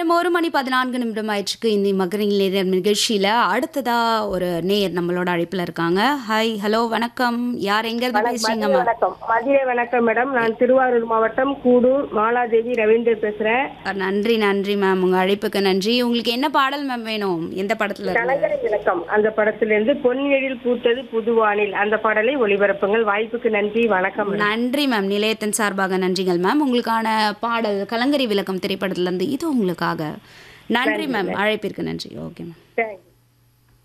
நேரம் ஒரு மணி பதினான்கு நிமிடம் ஆயிடுச்சுக்கு இந்த மகரிங் நேரம் நிகழ்ச்சியில அடுத்ததா ஒரு நேயர் நம்மளோட அழைப்புல இருக்காங்க ஹாய் ஹலோ வணக்கம் யார் எங்க இருந்து பேசுறீங்க மதிய வணக்கம் மதிய வணக்கம் மேடம் நான் திருவாரூர் மாவட்டம் கூடூர் மாலாதேவி ரவீந்தர் பேசுறேன் நன்றி நன்றி மேம் உங்க அழைப்புக்கு நன்றி உங்களுக்கு என்ன பாடல் மேம் வேணும் எந்த படத்துல இருந்து கலங்கரை விளக்கம் அந்த படத்திலிருந்து பொன்னியழில் பூத்தது புதுவானில் அந்த பாடலை ஒளிபரப்புங்கள் வாய்ப்புக்கு நன்றி வணக்கம் மேடம். நன்றி மேம் நிலையத்தின் சார்பாக நன்றிகள் மேம் உங்களுக்கான பாடல் கலங்கரி விளக்கம் திரைப்படத்துல இருந்து இது உங்களுக்காக நன்றி மேம் அழைப்பிற்கு நன்றி ஓகே மேம் தேங்க்ஸ்